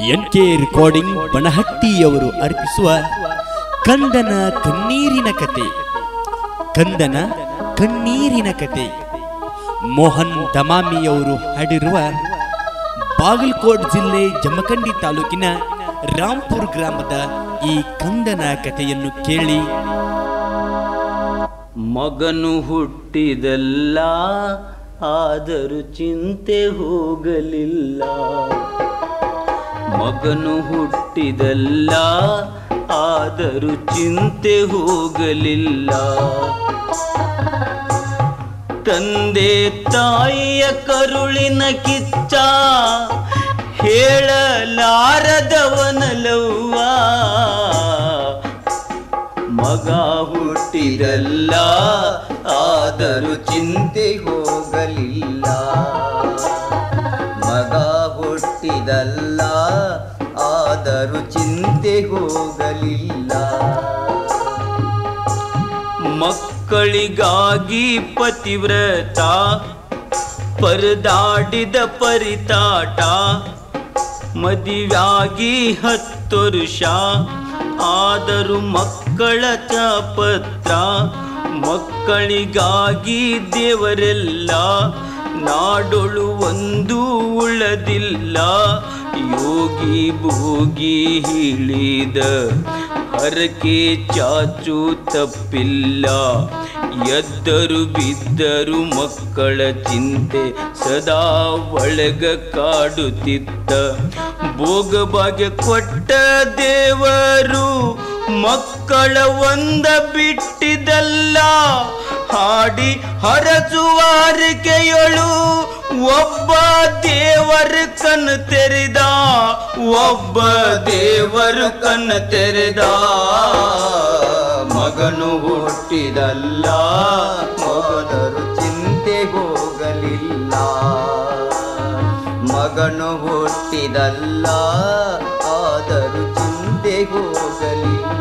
N K recording ಬನಹಟ್ಟಿಯವರು ಅರ್ಪಿಸುವ ಕಂದನ ಕಣ್ಣೀರಿನ ಕತೆ ಕಂದನ ಕಣ್ಣೀರಿನ ಕತೆ ಮೋಹನ್ ದಮಾಮಿಯವರು ಹಾಡಿರುವ ಬಾಗಲಕೋಟ್ ಜಿಲ್ಲೆ ಜಮಖಂಡಿ ತಾಲೂಕಿನ ರಾಂಪುರ್ ಗ್ರಾಮದ ಈ ಕಂದನ ಕಥೆಯನ್ನು ಕೇಳಿ ಮಗನು ಹುಟ್ಟಿದಲ್ಲ ಆದರೂ ಚಿಂತೆ ಹೋಗಲಿಲ್ಲ ಮಗನು ಹುಟ್ಟಿದಲ್ಲ ಆದರೂ ಚಿಂತೆ ಹೋಗಲಿಲ್ಲ ತಂದೆ ತಾಯಿಯ ಕರುಳಿನ ಕಿಚ್ಚ ಹೇಳಲಾರದವನಲವ್ವ ಮಗ ಹುಟ್ಟಿದಲ್ಲ ಆದರೂ ಚಿಂತೆ ಹೋಗಲಿಲ್ಲ ಮಗ ಹುಟ್ಟಿದಲ್ಲ ಆದರೂ ಚಿಂತೆ ಹೋಗಲಿಲ್ಲ ಮಕ್ಕಳಿಗಾಗಿ ಪತಿವ್ರತ ಪರದಾಡಿದ ಪರಿತಾಟ ಮದುವಾಗಿ ಹತ್ತು ವರ್ಷ ಆದರೂ ಮಕ್ಕಳ ಚಾಪತ್ರ ಮಕ್ಕಳಿಗಾಗಿ ದೇವರೆಲ್ಲ ನಾಡೊಳು ಒಂದು ಉಳದಿಲ್ಲ ಯೋಗಿ ಭೋಗಿ ಹೇಳಿದ ಹರಕೆ ಚಾಚು ತಪ್ಪಿಲ್ಲ ಎದ್ದರು ಬಿದ್ದರು ಮಕ್ಕಳ ಚಿಂತೆ ಸದಾ ಒಳಗ ಕಾಡುತ್ತಿತ್ತ ಭೋಗ ಭಾಗ್ಯ ಕೊಟ್ಟ ದೇವರು ಮಕ್ಕಳ ಒಂದ ಬಿಟ್ಟಿದಲ್ಲ ಹಾಡಿ ಹರಸುವಾರಿಕೆಯೊಳು ಒಬ್ಬ ದೇವರ ಕಣ್ಣು ತೆರೆದ ಒಬ್ಬ ದೇವರು ಕಣ್ಣು ತೆರೆದ ಮಗನು ಹುಟ್ಟಿದಲ್ಲ ಮಗದರು ಚಿಂತೆ ಹೋಗಲಿಲ್ಲ ಮಗನು ಹುಟ್ಟಿದಲ್ಲ ಆದರೂ ಚಿಂತೆ ಹೋಗಲಿಲ್ಲ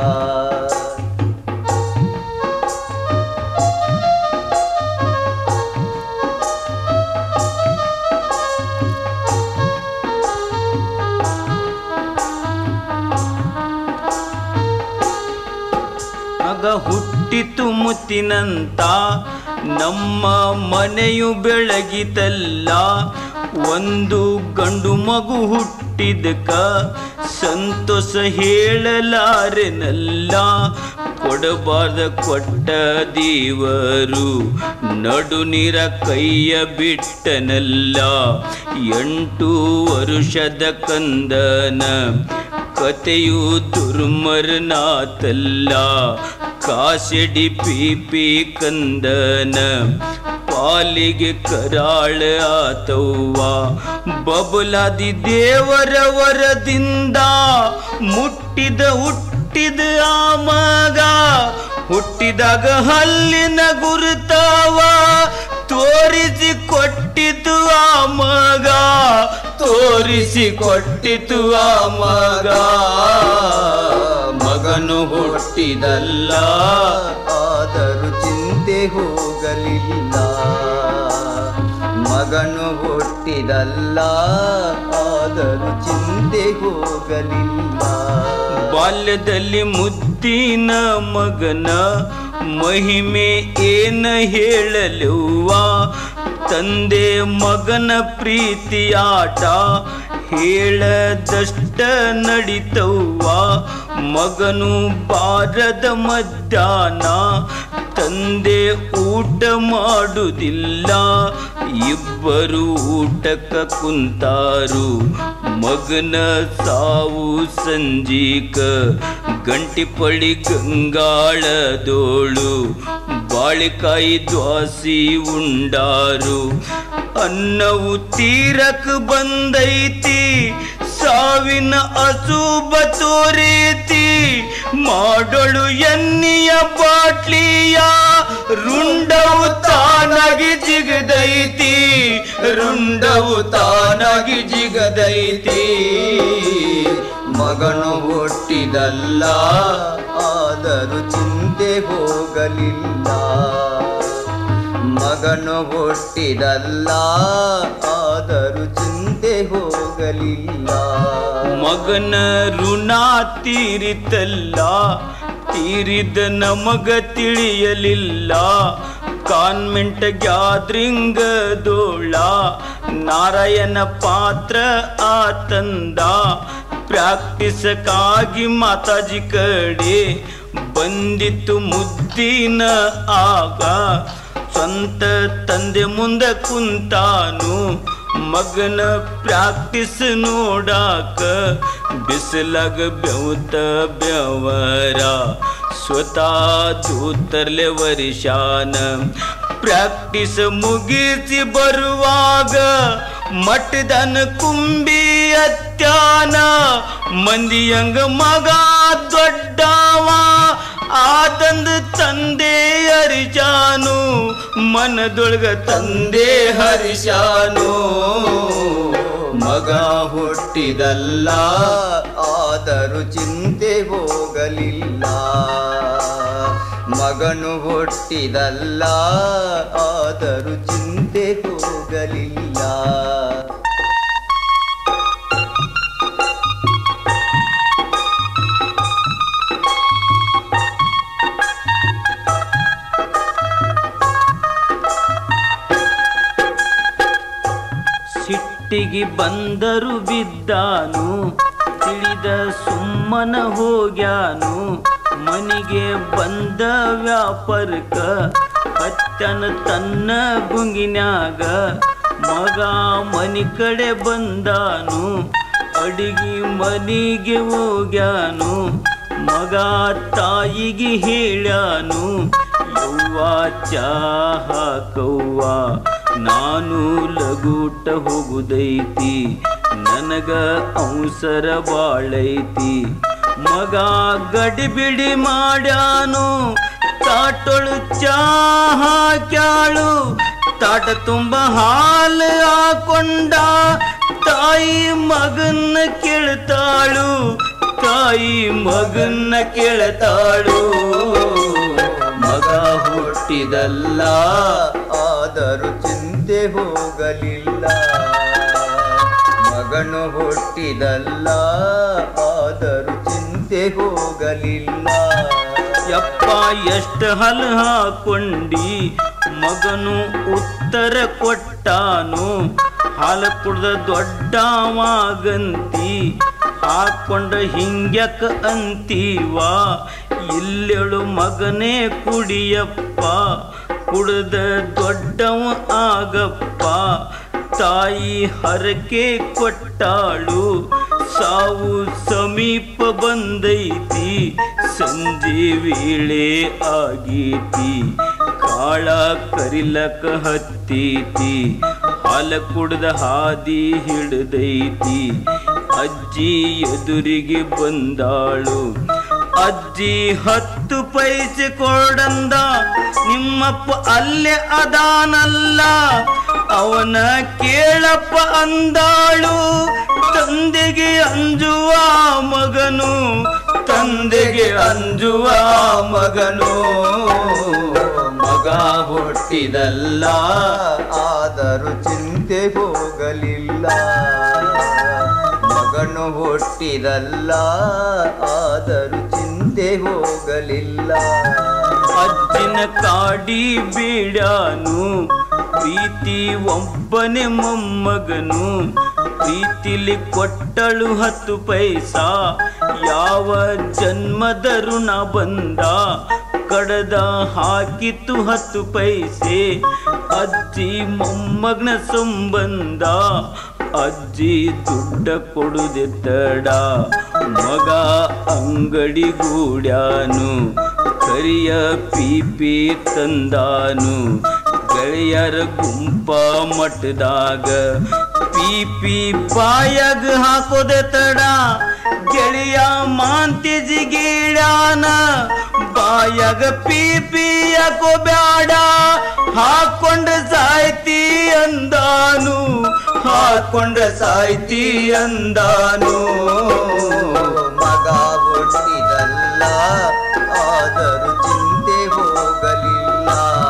ಮಗ ಹುಟ್ಟಿತು ಮುತ್ತಿನಂತ ನಮ್ಮ ಮನೆಯು ಬೆಳಗಿತಲ್ಲ ಒಂದು ಗಂಡು ಮಗು ಹುಟ್ಟಿದಕ ಸಂತೋಷ ಹೇಳಲಾರೆನಲ್ಲ ಕೊಡಬಾರ್ದ ಕೊಟ್ಟ ದೇವರು ನಡು ನೀರ ಕೈಯ ಬಿಟ್ಟನಲ್ಲ ಎಂಟು ವರುಷದ ಕಂದನ ಕತೆಯು ದುರ್ಮರನಾತಲ್ಲ ಕಾಸೆಡಿ ಪೀಪಿ ಕಂದನ ಪಾಲಿಗೆ ಕರಾಳ ಆತವ್ವ ಬಬಲಾದಿ ದೇವರ ವರದಿಂದ ಮುಟ್ಟಿದ ಹುಟ್ಟಿದ ಆ ಮಗ ಹುಟ್ಟಿದಾಗ ಹಲ್ಲಿನ ಗುರುತಾವ ತೋರಿಸಿ ಕೊಟ್ಟಿತು ಆ ಮಗ ತೋರಿಸಿ ಕೊಟ್ಟಿತು ಆ ಮಗ ಮಗನು ಹುಟ್ಟಿದಲ್ಲ ಆದರೂ ಚಿಂತೆ ಹೋಗಲಿಲ್ಲ ಮಗನು ಹುಟ್ಟಿದಲ್ಲ ಆದರೂ ಚಿಂತೆ ಹೋಗಲಿಲ್ಲ ಬಾಲ್ಯದಲ್ಲಿ ಮುದ್ದಿನ ಮಗನ ಮಹಿಮೆ ಏನ ಹೇಳಲುವ ತಂದೆ ಮಗನ ಪ್ರೀತಿಯಾಟ ಹೇಳದಷ್ಟ ನಡಿತವ್ವ ಮಗನು ಬಾರದ ಮಧ್ಯಾಹ್ನ ತಂದೆ ಊಟ ಮಾಡುವುದಿಲ್ಲ ಇಬ್ಬರು ಊಟಕ್ಕ ಕುಂತಾರು ಮಗನ ಸಾವು ಸಂಜೀಕ ಗಂಟಿಪಳಿ ಗಂಗಾಳದೋಳು ಬಾಳಿಕಾಯಿ ದ್ವಾಸಿ ಉಂಡಾರು ಅನ್ನವು ತೀರಕ್ ಬಂದೈತಿ ಸಾವಿನ ಅಶುಭ ತೋರೀತಿ ಮಾಡೊಳು ಎನ್ನಿಯ ಬಾಟ್ಲಿಯ ರುಂಡವು ತಾನಾಗಿ ಜಿಗದೈತಿ ರುಂಡವು ತಾನಾಗಿ ಜಿಗದೈತಿ ಮಗನು ಹುಟ್ಟಿದಲ್ಲ ಆದರೂ ಚಿಂತೆ ಹೋಗಲಿಲ್ಲ ಮಗನು ಹುಟ್ಟಿದಲ್ಲ ಆದರೂ ಚಿಂತೆ ಹೋಗಲಿಲ್ಲ ಮಗನ ಋಣ ತೀರಿತಲ್ಲ ತೀರಿದ ನಮಗ ತಿಳಿಯಲಿಲ್ಲ ಕಾನ್ವೆಂಟ್ ಗ್ಯಾದ್ರಿಂಗ್ ದೋಳ ನಾರಾಯಣ ಪಾತ್ರ ಆತಂದ ಪ್ರಾಕ್ಟೀಸ್ಕ್ಕಾಗಿ ಮಾತಾಜಿ ಕಡೆ ಬಂದಿತ್ತು ಮುದ್ದಿನ ಆಗ ಸ್ವಂತ ತಂದೆ ಮುಂದೆ ಕುಂತಾನು ಮಗನ ಪ್ರಾಕ್ಟೀಸ್ ನೋಡಾಕ ಬಿಸಿಲಾಗ ಬೆವತ ಬೆವರ ಸ್ವತಃ ದೂತರ್ಲೆ ವರಿಶಾನ ಪ್ರಾಕ್ಟೀಸ್ ಮುಗಿಸಿ ಬರುವಾಗ ಮಠದನ ಕುಂಬಿ ಅತ್ಯಾನ ಮಂದಿಯಂಗ ಮಗ ದೊಡ್ಡವ ಆತಂದ ತಂದೆ ಹರಿಶಾನು ಮನದೊಳಗ ತಂದೆ ಹರಿಶಾನು ಮಗ ಹುಟ್ಟಿದಲ್ಲ ಆದರೂ ಚಿಂತೆ ಹೋಗಲಿಲ್ಲ ಮಗನು ಹುಟ್ಟಿದಲ್ಲ ಆದರೂ ಚಿಂತೆ ಹೋಗಲಿಲ್ಲ ಸಿಟ್ಟಿಗೆ ಬಂದರು ಬಿದ್ದಾನು ತಿಳಿದ ಸುಮ್ಮನ ಹೋಗ್ಯಾನು ಮನಿಗೆ ಬಂದ ವ್ಯಾಪಾರಕ್ಕ ಹತ್ತನ ತನ್ನ ಗುಂಗಿನ್ಯಾಗ ಮಗ ಮನಿ ಕಡೆ ಬಂದಾನು ಅಡಿಗೆ ಮನಿಗೆ ಹೋಗ್ಯಾನು ಮಗ ತಾಯಿಗೆ ಹೇಳ್ಯಾನು ಯವ್ವ ಚಾಹ ಕವ್ವ ನಾನು ಲಗೂಟ ಹೋಗುದೈತಿ ನನಗ ಅವಸರ ಬಾಳೈತಿ ಮಗ ಗಡಿಬಿಡಿ ಮಾಡ್ಯಾನು ತಾಟೊಳು ಚಾಹ ಕ್ಯಾಳು ತಾಟ ತುಂಬ ಹಾಲು ಹಾಕೊಂಡ ತಾಯಿ ಮಗನ್ನ ಕೇಳ್ತಾಳು ತಾಯಿ ಮಗನ್ನ ಕೇಳ್ತಾಳು ಮಗ ಹುಟ್ಟಿದಲ್ಲ ಆದರೂ ಚಿಂತೆ ಹೋಗಲಿಲ್ಲ ಮಗನು ಹುಟ್ಟಿದಲ್ಲ ಆದರೂ ಚಿಂತೆ ಹೋಗಲಿಲ್ಲ ಯಪ್ಪ ಎಷ್ಟು ಹಲ್ ಹಾಕೊಂಡಿ ಮಗನು ಉತ್ತರ ಕೊಟ್ಟಾನು ಹಾಲು ಕುಡ್ದ ದೊಡ್ಡವಾಗಂತಿ ಹಾಕೊಂಡ ಹಿಂಗ್ಯಕ ಅಂತೀವ ಇಲ್ಲೆಳು ಮಗನೇ ಕುಡಿಯಪ್ಪ ಕುಡ್ದ ದೊಡ್ಡವ ಆಗಪ್ಪ ತಾಯಿ ಹರಕೆ ಕೊಟ್ಟಾಳು ಸಾವು ಸಮೀಪ ಬಂದೈತಿ ಸಂಜೆ ವೇಳೆ ಆಗೀತಿ ಕಾಳ ಕರಿಲಕ ಹತ್ತೈತಿ ಹಾಲ ಕುಡ್ದ ಹಾದಿ ಹಿಡ್ದೈತಿ ಅಜ್ಜಿ ಎದುರಿಗೆ ಬಂದಾಳು ಅಜ್ಜಿ ಹತ್ತು ಪೈಸೆ ಕೊಡಂದ ನಿಮ್ಮಪ್ಪ ಅಲ್ಲೇ ಅದಾನಲ್ಲ ಅವನ ಕೇಳಪ್ಪ ಅಂದಾಳು ತಂದೆಗೆ ಅಂಜುವ ಮಗನು ತಂದೆಗೆ ಅಂಜುವ ಮಗನು ಮಗ ಹುಟ್ಟಿದಲ್ಲ ಆದರೂ ಚಿಂತೆ ಹೋಗಲಿಲ್ಲ ಮಗನು ಹುಟ್ಟಿದಲ್ಲ ಆದರೂ ಚಿಂತೆ ಹೋಗಲಿಲ್ಲ ಅಜ್ಜಿನ ಕಾಡಿ ಬೀಡಾನು ಪ್ರೀತಿ ಒಬ್ಬನೇ ಮೊಮ್ಮಗನು ಪ್ರೀತಿಲಿ ಕೊಟ್ಟಳು ಹತ್ತು ಪೈಸಾ ಯಾವ ಜನ್ಮದ ಋಣ ಬಂದ ಕಡದ ಹಾಕಿತು ಹತ್ತು ಪೈಸೆ ಅಜ್ಜಿ ಮೊಮ್ಮಗನ ಸಂಬಂಧ ಅಜ್ಜಿ ದುಡ್ಡ ಕೊಡುದೆ ತಡ ಮಗ ಅಂಗಡಿ ಗೂಡ್ಯಾನು ಕರಿಯ ಪೀಪಿ ತಂದಾನು ಗೆಳೆಯರ ಗುಂಪ ಮಠದಾಗ ಪೀಪಿ ಬಾಯಾಗ ಹಾಕೋದೆ ತಡ ಗೆಳೆಯ ಮಾಂತಿಜಿ ಗೀಡಾನ ಬಾಯಾಗ ಪೀಪಿ ಯಾಕೋ ಬ್ಯಾಡ ಹಾಕೊಂಡ ಸಾಯ್ತಿ ಅಂದಾನು ಹಾಕೊಂಡ ಸಾಯ್ತಿ ಅಂದಾನು ಮಗ ಹುಟ್ಟಿದಲ್ಲ ಆದರೂ ಚಿಂತೆ ಹೋಗಲಿಲ್ಲ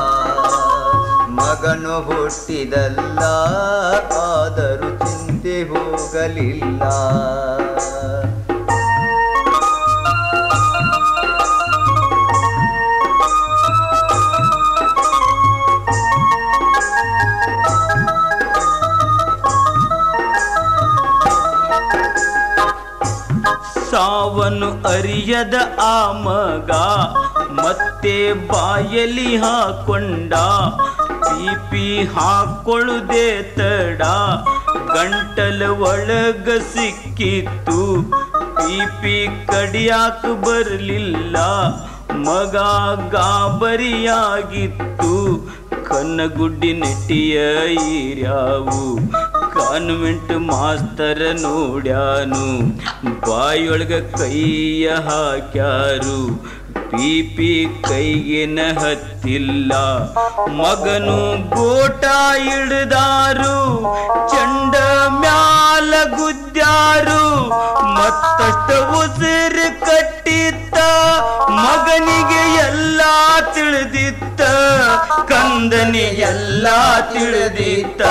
ಮಗನು ಹುಟ್ಟಿದಲ್ಲ ಆದರೂ ಚಿಂತೆ ಹೋಗಲಿಲ್ಲ ಸಾವನು ಅರಿಯದ ಆ ಮಗ ಮತ್ತೆ ಬಾಯಲಿ ಹಾಕೊಂಡ ಪಿಪಿ ಹಾಕೊಳ್ಳುದೇ ತಡ ಗಂಟಲ ಒಳಗ ಸಿಕ್ಕಿತ್ತು ಪಿಪಿ ಕಡಿಯಾಕ ಬರಲಿಲ್ಲ ಮಗ ಗಾಬರಿಯಾಗಿತ್ತು ಕನ್ನಗುಡ್ಡಿ ನೆಟ್ಟಿಯ ಈರ್ಯಾವು ಕಾನ್ವೆಂಟ್ ಮಾಸ್ತರ ನೋಡ್ಯಾನು ಬಾಯೊಳಗ ಕೈಯ ಹಾಕ್ಯಾರು ಪಿಪಿ ಕೈಗೇನ ಹತ್ತಿಲ್ಲ ಮಗನು ಗೋಟ ಹಿಡ್ದಾರು ಚಂಡ ಮ್ಯಾಲ ಗುದ್ದ್ಯಾರು ಮತ್ತಷ್ಟ ಉಸಿರು ಕಟ್ಟಿತ್ತ ಮಗನಿಗೆ ಎಲ್ಲ ತಿಳಿದಿತ್ತ ಕಂದನಿಗೆಲ್ಲ ತಿಳಿದಿತ್ತ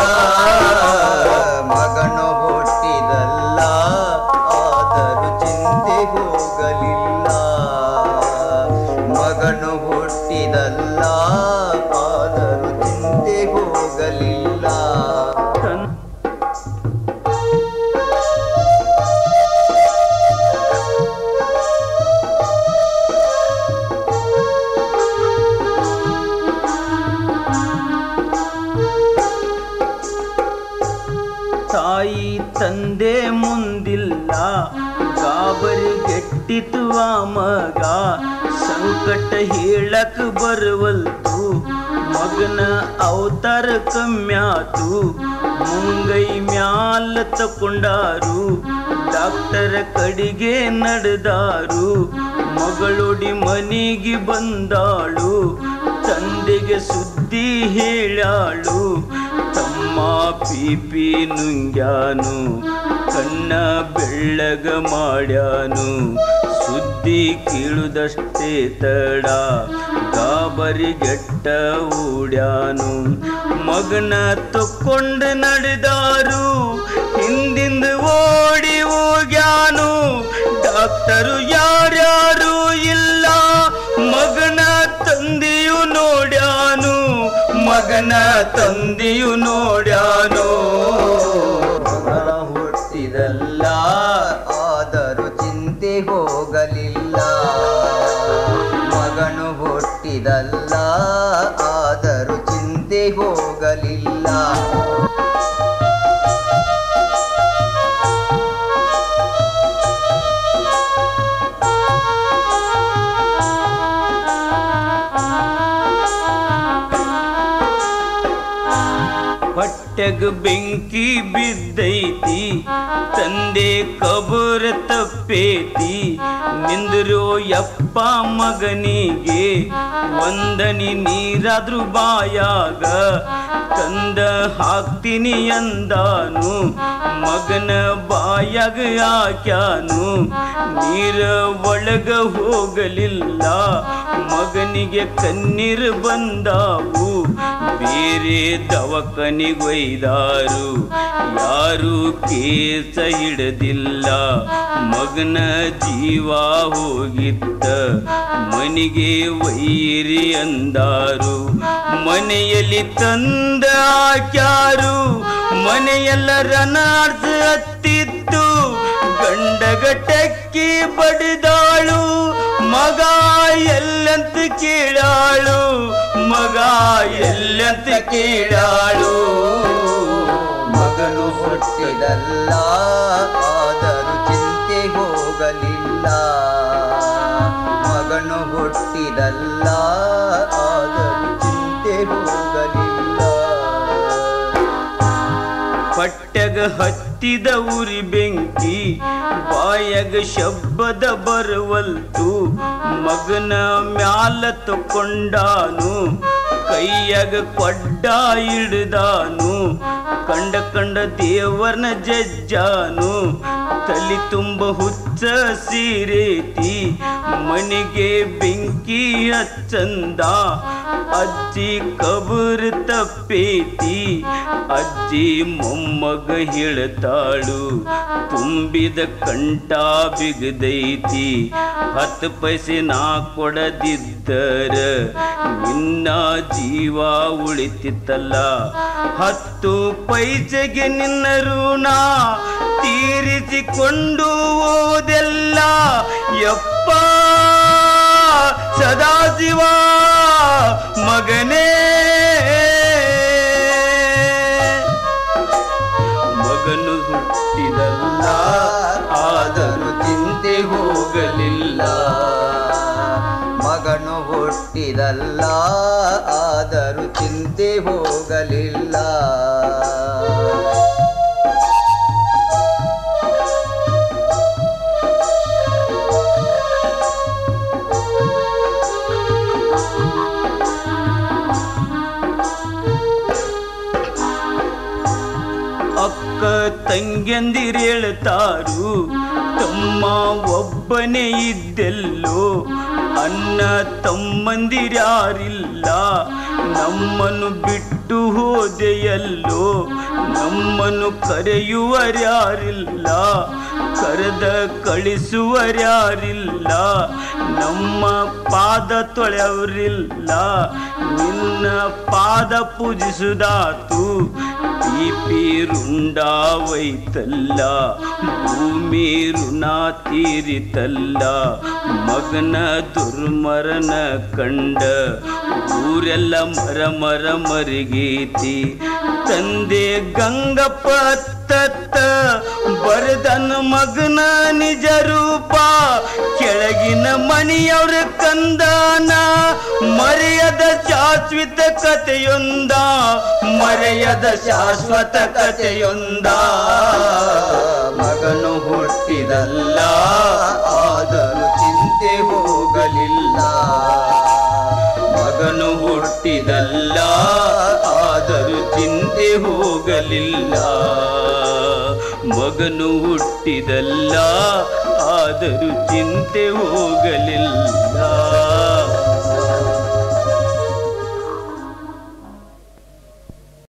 ಮಗನು ಹುಟ್ಟಿದಲ್ಲ ಆದರೂ ಚಿಂತೆ ಹೋಗಲಿಲ್ಲ ಮಗನು ಹುಟ್ಟಿದಲ್ಲ ಆದರೂ ಚಿಂತೆ ಹೋಗಲಿಲ್ಲ ತನ್ ತಾಯಿ ತಂದೆ ಮುಂದಿಲ್ಲ ಗಾಬರಿ ಗೆಟ್ಟಿತು ಆ ಮಗ ಸಂಕಟ ಹೇಳಕ್ ಬರುವಲ್ತು ಮಗನ ಅವತಾರ ಕಮ್ಯಾತು ಮುಂಗೈ ಮ್ಯಾಲ ತಕೊಂಡಾರು ಡಾಕ್ಟರ್ ಕಡಿಗೆ ನಡೆದಾರು ಮಗಳೊಡಿ ಮನೆಗೆ ಬಂದಾಳು ತಂದೆಗೆ ಸುದ್ದಿ ಹೇಳಾಳು ತಮ್ಮ ಪಿಪಿ ನುಂಗ್ಯಾನು ಕಣ್ಣ ಬೆಳ್ಳಗ ಮಾಡ್ಯಾನು ಸುದ್ದಿ ಕೇಳುದಷ್ಟೇ ತಡ ಗಾಬರಿಗೆಟ್ಟ ಓಡ್ಯಾನು ಮಗನ ತಕ್ಕೊಂಡು ನಡೆದಾರು ಹಿಂದಿಂದ ಓಡಿ ಹೋಗ್ಯಾನು ಡಾಕ್ಟರು ಯಾರ್ಯಾರು ಇಲ್ಲ ಮಗನ ತಂದೆಯು ನೋಡ್ಯಾನು ಮಗನ ತಂದೆಯು ನೋಡ್ಯಾನು ಮಗನ ಹುಟ್ಟಿದಲ್ಲ ಆದರೂ ಚಿಂತೆ ಹೋಗಲಿಲ್ಲ ಮಗನು ಹುಟ್ಟಿದಲ್ಲ ಆದರೂ ಚಿಂತೆ ಹೋಗಲಿಲ್ಲ ಹೊಟ್ಟೆಗ ಬೆಂಕಿ ಬಿದ್ದೈತಿ ತಂದೆ ಕಬೂರ ತಪ್ಪೇತಿ ನಿಂದ್ರು ಯಪ್ಪ ಮಗನಿಗೆ ಒಂದನಿ ನೀರಾದ್ರೂ ಬಾಯಾಗ ತಂದ ಹಾಕ್ತೀನಿ ಅಂದಾನು ಮಗನ ಬಾಯಾಗ ಹಾಕ್ಯಾನು ನೀರ ಒಳಗ ಹೋಗಲಿಲ್ಲ ಮಗನಿಗೆ ಕಣ್ಣೀರು ಬಂದಾವು ಬೇರೆ ದವಕನಿಗೊಯ್ದಾರು ಯಾರು ಕೇಸ ಹಿಡದಿಲ್ಲ ಮಗನ ಜೀವ ಹೋಗಿತ್ತ ಮನೆಗೆ ವೈರಿ ಅಂದಾರು ಮನೆಯಲ್ಲಿ ತಂದ ಹಾಕ್ಯಾರು ಮನೆಯೆಲ್ಲ ರನಾರ್ಸ ಹತ್ತಿತ್ತು ಗಂಡಗ ಟೆಕ್ಕಿ ಬಡಿದಾಳು ಮಗ ಎಲ್ಲಂತ ಕೇಳಾಳು ಮಗ ಎಲ್ಲಂತ ಕೇಳಾಳು ಮಗನು ಹುಟ್ಟಿದಲ್ಲ ಆದರೂ ಚಿಂತೆ ಹೋಗಲಿಲ್ಲ ಮಗನು ಹುಟ್ಟಿದಲ್ಲ ಆದರೂ ಚಿಂತೆ ಹೋಗಲಿಲ್ಲ ಪಟ್ಟಗ ಹತ್ತಿದ ಉರಿ ಬೆಂಕಿ ಬಾಯಗ ಶಬ್ದದ ಬರುವಲ್ತು ಮಗನ ಮ್ಯಾಲ ತಕೊಂಡಾನು ಕೈಯಾಗ ಕೊಡ್ಡ ಹಿಡ್ದಾನು ಕಂಡ ಕಂಡ ದೇವರ್ನ ಜಜ್ಜಾನು ತಲೆ ತಲಿ ತುಂಬ ಹುಚ್ಚ ಸೀರೇತಿ ಮನಿಗೆ ಬೆಂಕಿ ಹಚ್ಚಂದ ಅಜ್ಜಿ ಕಬರ್ ತಪ್ಪೇತಿ ಅಜ್ಜಿ ಮೊಮ್ಮಗ ಹೇಳ್ತಾಳು ತುಂಬಿದ ಕಂಠ ಬಿಗದೈತಿ ಹತ್ತು ಪೈಸೆ ನಾ ಕೊಡದಿದ್ದರ ನಿನ್ನ ಜೀವ ಉಳಿತಿತ್ತಲ್ಲ ಹತ್ತು ಪೈಸೆಗೆ ನಿನ್ನ ಋಣ ತೀರಿಸಿಕೊಂಡು ಹೋದೆಲ್ಲ ಯಪ್ಪ ಸದಾಶಿವ ಮಗನೇ ಮಗನು ಹುಟ್ಟಿದಲ್ಲ ಆದರೂ ಚಿಂತೆ ಹೋಗಲಿಲ್ಲ ಮಗನು ಹುಟ್ಟಿದಲ್ಲ ಆದರೂ ಚಿಂತೆ ಹೋಗಲಿಲ್ಲ ಅಕ್ಕ ತಂಗ್ಯಂದಿರೇಳ್ತಾರು ತಮ್ಮ ಒಬ್ಬನೇ ಇದ್ದೆಲ್ಲೋ ಅನ್ನ ತಮ್ಮಂದಿರ್ಯಾರಿಲ್ಲ ನಮ್ಮನ್ನು ಬಿಟ್ಟು ಹೋದೆಯಲ್ಲೋ ನಮ್ಮನ್ನು ಕರೆಯುವರ್ಯಾರಿಲ್ಲ ಕರೆದ ಕಳಿಸುವರ್ಯಾರಿಲ್ಲ ನಮ್ಮ ಪಾದ ತೊಳೆಯವರಿಲ್ಲ ನಿನ್ನ ಪಾದ ಪೂಜಿಸುದಾತು ಪಿಪಿ ರುಂಡಾವೈತಲ್ಲ ಭೂಮಿ ಋಣ ತೀರಿತಲ್ಲ ಮಗನ ದುರ್ಮರಣ ಕಂಡ ಊರೆಲ್ಲ ಮರ ಮರ ಮರಿಗೀತಿ ತಂದೆ ಗಂಗಪ್ಪ ತತ್ತ ಬರದನ ಮಗನ ನಿಜ ರೂಪ ಕೆಳಗಿನ ಮನೆಯವ್ರ ಕಂದಾನ ಮರೆಯದ ಶಾಶ್ವತ ಕಥೆಯೊಂದ ಮರೆಯದ ಶಾಶ್ವತ ಕಥೆಯೊಂದ ಮಗನು ಹುಟ್ಟಿದಲ್ಲ ಆದರೂ ಚಿಂತೆ ಹೋಗಲಿಲ್ಲ ಮಗನು ಹುಟ್ಟಿದಲ್ಲ ಆದರೂ ಚಿಂತೆ ಹೋಗಲಿಲ್ಲ ಮಗನು ಹುಟ್ಟಿದಲ್ಲ ಆದರೂ ಚಿಂತೆ ಹೋಗಲಿಲ್ಲ